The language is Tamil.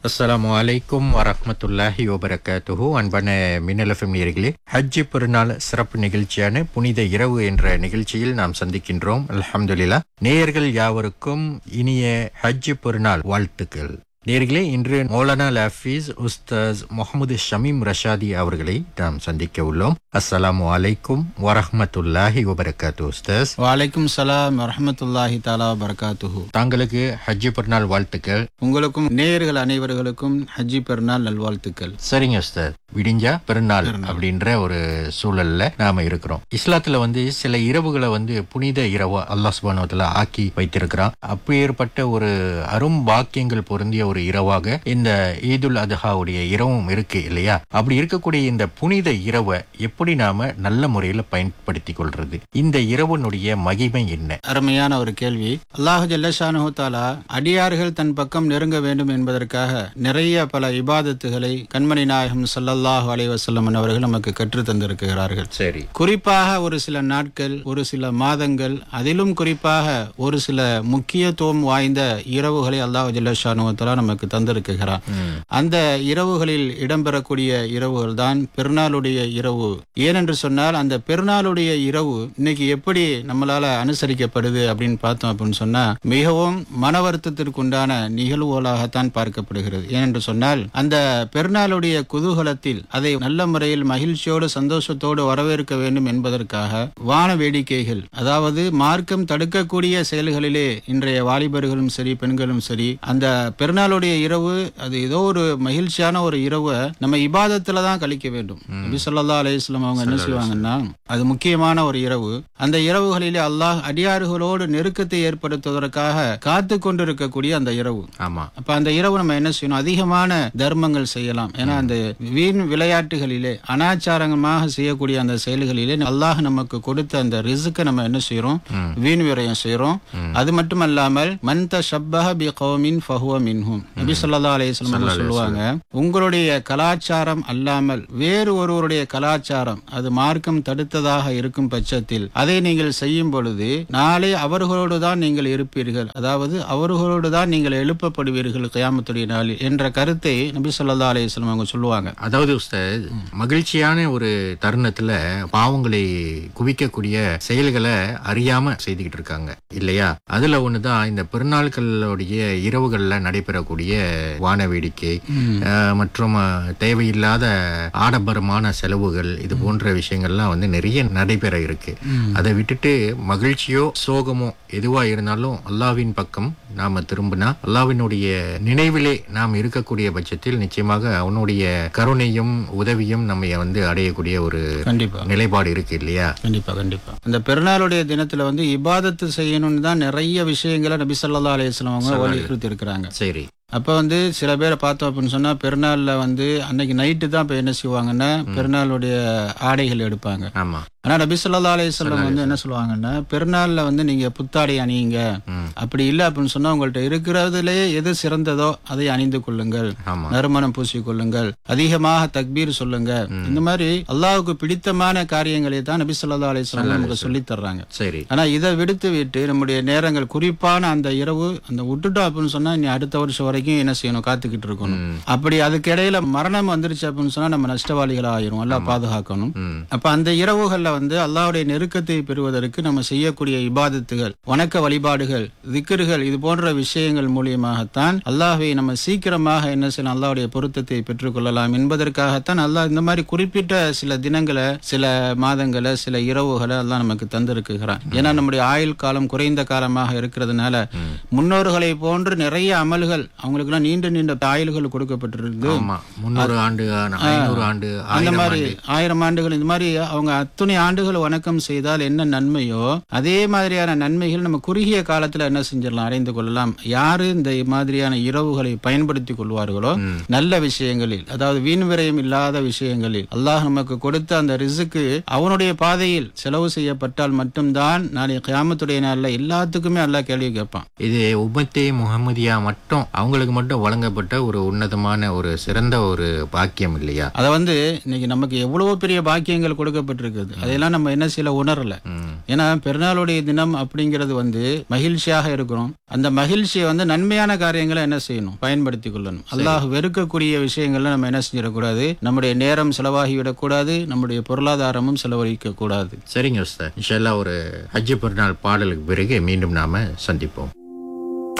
அஸ்ஸலாமு அலைக்கும் வரஹ்மத்துல்லாஹி வபரகாத்துஹு அன்பான மின்னலஃபம் நேர்களே ஹஜ்ஜி பெருநாள் சிறப்பு நிகழ்ச்சியான புனித இரவு என்ற நிகழ்ச்சியில் நாம் சந்திக்கின்றோம் அல்ஹம்துலில்லா நேயர்கள் யாவருக்கும் இனிய ஹஜ்ஜி பெருநாள் வாழ்த்துக்கள் நேர்களே இன்று மௌலானா லஃபீஸ் உஸ்தாஸ் முகமது ஷமீம் ரஷாதி அவர்களை நாம் சந்திக்க உள்ளோம் அஸ்ஸலாமு அலைக்கும் வரஹ்மத்துல்லாஹி வபரகாத்து உஸ்தாஸ் வலைக்கும் சலாம் வரஹமத்துல்லாஹி தாலா பரகாத்துஹு தாங்களுக்கு ஹஜ்ஜி பெருநாள் வாழ்த்துக்கள் உங்களுக்கும் நேயர்கள் அனைவர்களுக்கும் ஹஜ்ஜி பெருநாள் நல்வாழ்த்துக்கள் சரிங்க உஸ்தாத் விடிஞ்சா பெருநாள் அப்படின்ற ஒரு சூழல்ல நாம இருக்கிறோம் இஸ்லாத்துல வந்து சில இரவுகளை வந்து புனித இரவு அல்லாஹ் சுபானுவத்துல ஆக்கி வைத்திருக்கிறான் அப்பேற்பட்ட ஒரு அரும் பாக்கியங்கள் பொருந்திய ஒரு இரவாக இந்த ஈதுல் அதஹாவுடைய இரவும் இருக்கு இல்லையா அப்படி இருக்கக்கூடிய இந்த புனித இரவை எப்படி நாம நல்ல முறையில பயன்படுத்தி கொள்றது இந்த இரவனுடைய மகிமை என்ன அருமையான ஒரு கேள்வி அல்லாஹ் ஜல்லஷானு தாலா அடியார்கள் தன் பக்கம் நெருங்க வேண்டும் என்பதற்காக நிறைய பல இபாதத்துகளை கண்மணி நாயகம் ஸல்லல்லாஹு அலைஹி வஸல்லம் அவர்கள் நமக்கு கற்றுத் தந்திருக்கிறார்கள் சரி குறிப்பாக ஒரு சில நாட்கள் ஒரு சில மாதங்கள் அதிலும் குறிப்பாக ஒரு சில முக்கியத்துவம் வாய்ந்த இரவுகளை அல்லாஹ் ஜல்லஷானுவத்தலா நமக்கு தந்திருக்கிறான் அந்த இரவுகளில் இடம்பெறக்கூடிய இரவுகள் தான் பெருநாளுடைய இரவு ஏனென்று சொன்னால் அந்த பெருநாளுடைய இரவு இன்னைக்கு எப்படி நம்மளால அனுசரிக்கப்படுது அப்படின்னு பார்த்தோம் அப்படின்னு சொன்னா மிகவும் மன வருத்தத்திற்குண்டான நிகழ்வுகளாகத்தான் பார்க்கப்படுகிறது ஏனென்று சொன்னால் அந்த பெருநாளுடைய குதூகலத்தில் அதை நல்ல முறையில் மகிழ்ச்சியோடு சந்தோஷத்தோடு வரவேற்க வேண்டும் என்பதற்காக வான வேடிக்கைகள் அதாவது மார்க்கம் தடுக்கக்கூடிய செயல்களிலே இன்றைய வாலிபர்களும் சரி பெண்களும் சரி அந்த பெருநாளுடைய இரவு அது ஏதோ ஒரு மகிழ்ச்சியான ஒரு இரவை நம்ம இபாதத்துல தான் கழிக்க வேண்டும் நபி ஸல்லல்லாஹு அலைஹி வஸல்லம் அவங்க என்ன செய்வாங்கன்னா அது முக்கியமான ஒரு இரவு அந்த இரவுகளிலே அல்லாஹ் அடியாறுகளோடு நெருக்கத்தை ஏற்படுத்துவதற்காக காத்து கொண்டிருக்கக்கூடிய அந்த இரவு ஆமா அப்ப அந்த இரவு நம்ம என்ன செய்யணும் அதிகமான தர்மங்கள் செய்யலாம் ஏன்னா அந்த வீண் விளையாட்டுகளிலே அனாச்சாரமாக செய்யக்கூடிய அந்த செயல்களிலே அல்லாஹ் நமக்கு கொடுத்த அந்த ரிசுக்கை நம்ம என்ன செய்யறோம் வீண் விரயம் செய்யறோம் அது மட்டுமல்லாமல் மந்த ஷப்பஹ பி கௌமின் ஃபஹுவ மின்ஹும் நபி ஸல்லல்லாஹு அலைஹி வஸல்லம் அவங்க சொல்லுவாங்க உங்களுடைய கலாச்சாரம் அல்லாமல் வேறு ஒருவருடைய கலாச்சாரம் அது மார்க்கம் தடுத்ததாக இருக்கும் பட்சத்தில் அதை நீங்கள் செய்யும் பொழுது நாளை அவர்களோடு தான் நீங்கள் இருப்பீர்கள் அதாவது அவர்களோடு தான் நீங்கள் எழுப்பப்படுவீர்கள் கயாமத்துடைய நாளில் என்ற கருத்தை நபி ஸல்லல்லாஹு அலைஹி வஸல்லம் அவங்க சொல்லுவாங்க அதாவது உஸ்தாத் மகிழ்ச்சியான ஒரு தருணத்துல பாவங்களை குவிக்கக்கூடிய செயல்களை அறியாம செய்துகிட்டு இருக்காங்க இல்லையா அதுல ஒண்ணுதான் இந்த பெருநாட்களுடைய இரவுகள்ல நடைபெறக்கூடிய வான வேடிக்கை அஹ், மற்றும் அஹ், தேவையில்லாத ஆடம்பரமான செலவுகள் இது போன்ற விஷயங்கள்லாம் வந்து நிறைய நடைபெற இருக்கு அதை விட்டுட்டு மகிழ்ச்சியோ சோகமோ எதுவா இருந்தாலும் அல்லாவின் பக்கம் நாம திரும்பினா அல்லாவினுடைய நினைவிலே நாம் இருக்கக்கூடிய பட்சத்தில் நிச்சயமாக அவனுடைய கருணையும் உதவியும் நம்ம வந்து அடையக்கூடிய ஒரு கண்டிப்பா நிலைப்பாடு இருக்கு இல்லையா கண்டிப்பா கண்டிப்பா அந்த பெருநாளுடைய தினத்துல வந்து இபாதத்து செய்யணும்னு தான் நிறைய விஷயங்களை நபி ஸல்லல்லாஹு அலைஹி வஸல்லம் அவங்க வலியுறுத்தி இருக்கிறாங்க சரி அப்ப வந்து சில பேரை பார்த்தோம் அப்படின்னு சொன்னா பெருநாள்ல வந்து அன்னைக்கு நைட்டு தான் இப்ப என்ன செய்வாங்கன்னா பெருநாளுடைய ஆடைகள் எடுப்பாங்க ஆமா ஆனா நபி ஸல்லல்லாஹு அலைஹி வஸல்லம் வந்து என்ன சொல்லுவாங்கன்னா பெருநாள்ல வந்து நீங்க புத்தாடை அணியுங்க ம். அப்படி இல்லை அப்படின்னு சொன்னா உங்கள்ட்ட இருக்கிறதுலயே எது சிறந்ததோ அதை அணிந்து கொள்ளுங்கள் ஆமா நறுமணம் பூசிக்கொள்ளுங்கள் அதிகமாக தக்பீர் சொல்லுங்க இந்த மாதிரி அல்லாஹ்வுக்கு பிடித்தமான காரியங்களை தான் நபி ஸல்லல்லாஹு அலைஹி வஸல்லம் நமக்கு சொல்லித் தர்றாங்க சரி ஆனா இதை விடுத்து விட்டு நம்முடைய நேரங்கள் குறிப்பான அந்த இரவு அந்த விட்டுட்டோம் அப்படின்னு சொன்னா இனி அடுத்த வருஷம் வரைக்கும் என்ன செய்யணும் காத்துக்கிட்டு இருக்கணும் அப்படி அதுக்கு இடையில மரணம் வந்துருச்சு அப்படின்னு சொன்னா நம்ம நஷ்டவாளிகள் ஆயிரும் எல்லாம் பாதுகாக்கணும் ம் அப்ப அந்த இரவுகள்ல வந்து அல்லாஹ்வுடைய நெருக்கத்தை பெறுவதற்கு நம்ம செய்யக்கூடிய இபாதத்துகள் வணக்க வழிபாடுகள் திக்ருகள் இது போன்ற விஷயங்கள் மூலியமாகத்தான் அல்லாஹ்வை நம்ம சீக்கிரமாக என்ன செய்யலாம் அல்லாஹ்வுடைய பொருத்தத்தை பெற்றுக்கொள்ளலாம் என்பதற்காகத்தான் அல்லாஹ் இந்த மாதிரி குறிப்பிட்ட சில தினங்களை சில மாதங்களை சில இரவுகளை அல்லாஹ் நமக்கு தந்திருக்குகிறான் ஏன்னா நம்முடைய ஆயுள் காலம் குறைந்த காலமாக இருக்கிறதுனால முன்னோர்களை போன்று நிறைய அமல்கள் அவங்களுக்குலாம் நீண்ட நீண்ட ஆயுள்கள் கொடுக்கப்பட்டிருக்கு ஆமா முன்னூறு ஆண்டு ஐநூறு ஆண்டு அந்த ஆயிரம் மாதிரி ஆண்டு ஆயிரம் ஆண்டுகள் இந்த மாதிரி அவங்க அத்துணை ஆண்டுகள் வணக்கம் செய்தால் என்ன நன்மையோ அதே மாதிரியான நன்மைகள் நம்ம குறுகிய காலத்துல என்ன செஞ்சிடலாம் அடைந்து கொள்ளலாம் யாரு இந்த மாதிரியான இரவுகளை பயன்படுத்தி கொள்வார்களோ நல்ல விஷயங்களில் அதாவது வீண் விரயம் இல்லாத விஷயங்களில் அல்லாஹ் நமக்கு கொடுத்த அந்த ரிசுக்கு அவனுடைய பாதையில் செலவு செய்யப்பட்டால் மட்டும்தான் நாளை கியாமத்துடைய நாள்ல எல்லாத்துக்குமே அல்லாஹ் கேள்வி கேட்பான் இது உம்மத்தே முகமதியா மட்டும் அவங்களுக்கு மட்டும் வழங்கப்பட்ட ஒரு உன்னதமான ஒரு சிறந்த ஒரு பாக்கியம் இல்லையா அதை வந்து இன்னைக்கு நமக்கு எவ்வளவோ பெரிய பாக்கியங்கள் கொடுக்கப்பட்டிருக்குது அதையெல்லாம் நம்ம என்ன செய்யல உணரல ம். ஏன்னா பெருநாளுடைய தினம் அப்படிங்கிறது வந்து மகிழ்ச்சியாக இருக்கிறோம் அந்த மகிழ்ச்சியை வந்து நன்மையான காரியங்களை என்ன செய்யணும் பயன்படுத்திக் கொள்ளணும் அல்லாஹ் வெறுக்கக்கூடிய விஷயங்கள்ல நம்ம என்ன செஞ்சிடக்கூடாது நம்முடைய நேரம் செலவாகி விடக்கூடாது நம்முடைய பொருளாதாரமும் செலவழிக்க கூடாது சரிங்க உஸ்தாத் இன்ஷால்லா ஒரு ஹஜ்ஜு பெருநாள் பாடலுக்கு பிறகு மீண்டும் நாம சந்திப்போம்